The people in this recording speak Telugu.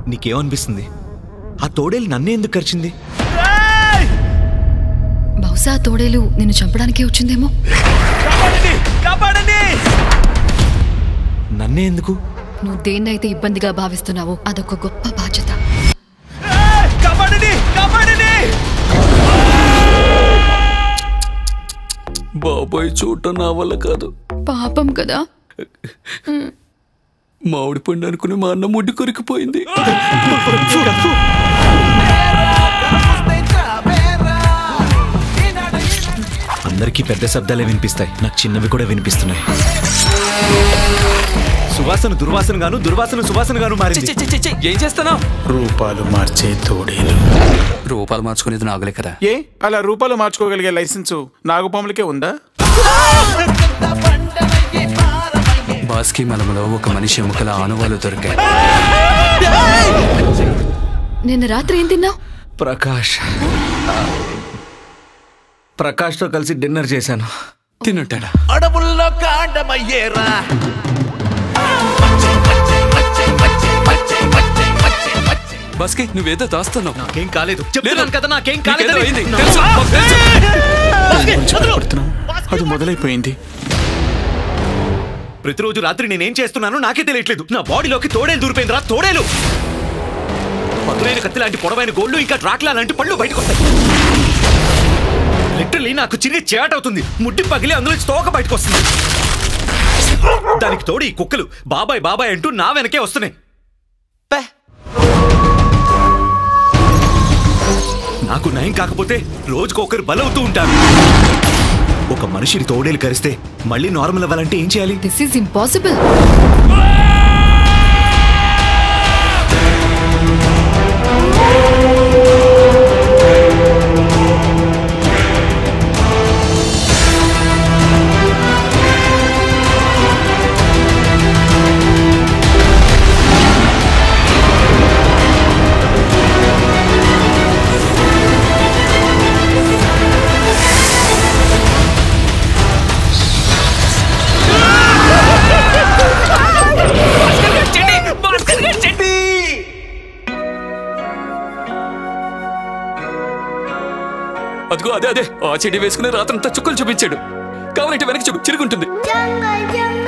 నీకేమనిపిస్తుంది ఆ తోడేలు నన్నే ఎందుకు కరిచింది బహుశా ఆ తోడేలు నిన్ను చంపడానికే వచ్చిందేమో నన్నే ఎందుకు నువ్వు దేన్నైతే ఇబ్బందిగా భావిస్తున్నావో అదొక గొప్ప బాధ్యత బాబాయ్ చూడటం నా వల్ల కాదు పాపం కదా మామిడి పండు అనుకుని మా అన్న ముడ్డి కొరికిపోయింది అందరికీ పెద్ద శబ్దాలే వినిపిస్తాయి నాకు చిన్నవి కూడా వినిపిస్తున్నాయి సువాసన దుర్వాసన గాను దుర్వాసన సువాసన గాను మారింది ఏం చేస్తానా రూపాలు మార్చే తోడేలు రూపాలు మార్చుకునేది నాగులే కదా ఏ అలా రూపాలు మార్చుకోగలిగే లైసెన్సు నాగుపాములకే ఉందా బాస్కి మలములో ఒక మనిషి ఎముకల ఆనవాలు దొరికాయి నిన్న రాత్రి ఏం తిన్నావు ప్రకాష్ ప్రకాష్తో కలిసి డిన్నర్ చేశాను తినుంటాడా అడవుల్లో కాండమయ్యేరా బాస్కి నువ్వేదో దాస్తున్నావు నాకేం కాలేదు చెప్తున్నాను కదా నాకేం కాలేదు నీకేదో అయింది. తెలుసు, మాకు తెలుసు. కొంచెం భయపడుతున్నాం అది మొదలైపోయింది ప్రతిరోజు రాత్రి నేనేం చేస్తున్నానో నాకే తెలియట్లేదు నా బాడీలోకి తోడేలు దూరిపోయిందిరా తోడేలు మధురైన కత్తి లాంటి పొడవైన గోళ్ళు ఇంకా డ్రాక్లా లాంటి పళ్ళు బయటకు వస్తాయి లిటరలీ నాకు చిరిగి చేటవుతుంది ముడ్డి పగిలి అందులో నుంచి తోక బయటకు వస్తుంది దానికి తోడు ఈ కుక్కలు బాబాయ్ బాబాయ్ అంటూ నా వెనకే వస్తున్నాయి పే. నాకు నయం కాకపోతే రోజుకొకరు బలవుతూ ఉంటారు ఒక మనిషిని తోడేలు కరిస్తే మళ్ళీ నార్మల్ అవ్వాలంటే ఏం చేయాలి దిస్ ఈజ్ ఇంపాసిబుల్ అదిగో అదే అదే ఆ చెడి వేసుకుని రాత్రంతా చుక్కలు చూపించాడు కావాలంటే వెనక్కి చూడు చిరుగుంటుంది జంగల్ జంగల్